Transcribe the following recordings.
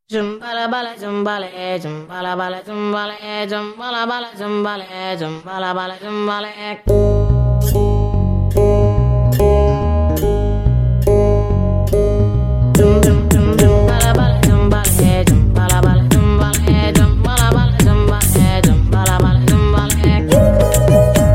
Jumbala bala jumbale, jumbala bala jumbale, jumbala bala jumbale, jumbala bala jumbale. Jum jum jum jumbala bala jumbale, jumbala bala jumbale, jumbala bala jumbale, jumbala bala jumbale.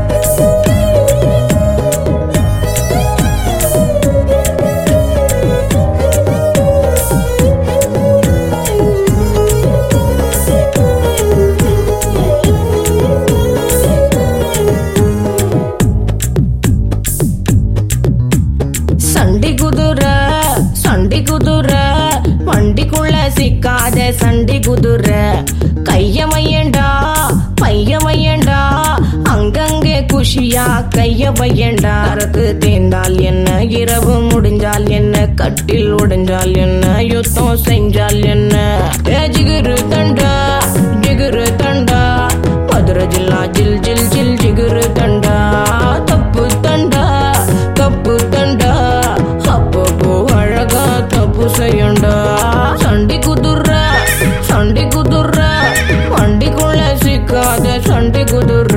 சண்டி குதிரை சண்டி குதிரை வண்டிக்குள்ள சிக்காத சண்டி குதிரை கைய வையண்டா பைய வையண்டா அங்கங்கே குஷியா கைய வையண்டா அரக்கு தேர்ந்தால் என்ன இரவு முடிஞ்சால் என்ன கட்டில் உடைஞ்சால் என்ன யுத்தம் செஞ்சால் என்ன ஏ ஜிகுரு தண்டா ஜிகுரு தண்டா மதுரை ஜில்லா ஜில் ஜில் ஜில் ஜிகுரு தண்டா தப்பு தண்டா தப்பு தண்டா அப்பப்போ அழகா தப்பு செய்யண்டா சண்டி குதிர சண்டி குதிர வண்டிக்குள்ள சிக்காத சண்டி குதிர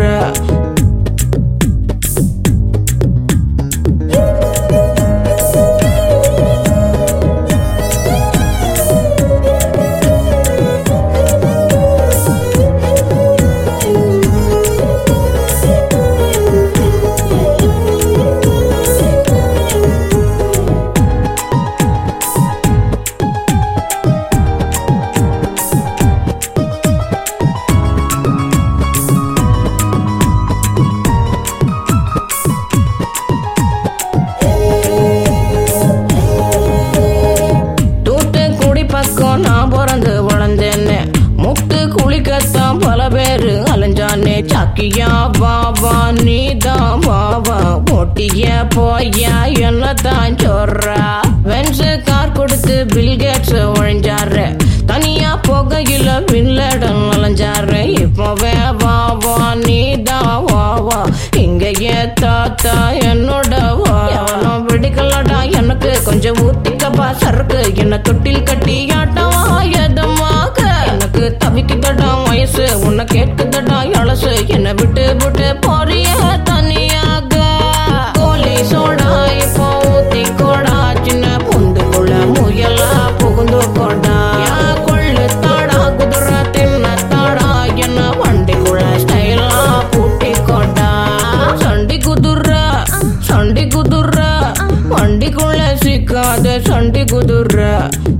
தூத்துக்குடி பக்கம் நான் பிறந்து வளர்ந்தேன்னு முட்டு குளிக்கத்தான் பல பேரு அலைஞ்சானே சாக்கியா வா வா நீ தான் வா வா போட்டிய போயா என்னத்தான் சொல்றா வென்ஸ் கார் கொடுத்து பில்கேட்ஸ் ஒழிஞ்சாரு தனியா போகையில பின்லடன் அலைஞ்சாரு இப்பவே வா வா நீ தான் வா வா இங்கேயே தாத்தா என்னோட வா எவனும் பிடிக்கலடா எனக்கு கொஞ்சம் ஊத்திக்கப்பா சரக்கு என்ன தொட்டில் கட்டி ஆட்டவா எதமாக எனக்கு தவிக்குதடா வயசு உன்னை கேட்குதடா அலசு என்னை விட்டு விட்டு போறிய தனியாக கோலி சோடா இப்போ ஊத்தி கோடா சின்ன பொந்துக்குள்ள முயலா புகுந்து கோடா கொள்ளு தாடா குதிரை தின்ன தாடா என்ன வண்டிக்குள்ள ஸ்டைலா பூட்டி கோடா சண்டி குதிரை சண்டி குதிரை வண்டிக்குள்ள சிக்காத சண்டி குதிரை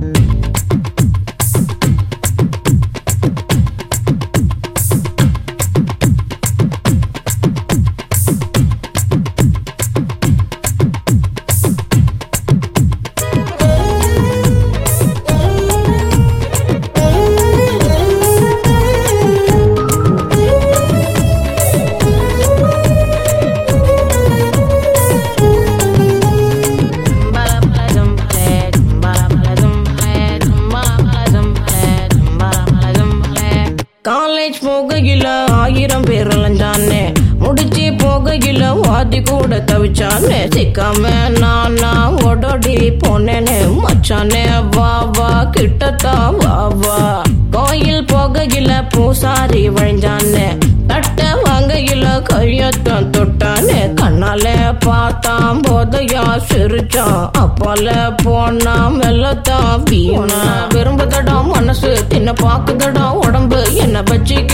காலேஜ் போகையில ஆயிரம் பேர் அலைஞ்சானே முடிச்சு போகையில வாதி கூட தவிச்சானே சிக்காம நானா ஓடோடி போனேனே மச்சானே வா வா கிட்டத்தான் வா வா கோயில் போகையில பூசாரி வழிஞ்சானே தட்ட வாங்கையில கையத்தான் தொட்டானே கண்ணால பார்த்தான் போதையா சிரிச்சான் அப்பால போனா மெல்லத்தான் வீணா விரும்புதடா மனசு தின்ன பாக்குதடா உடம்பு என்ன வச்சுக்க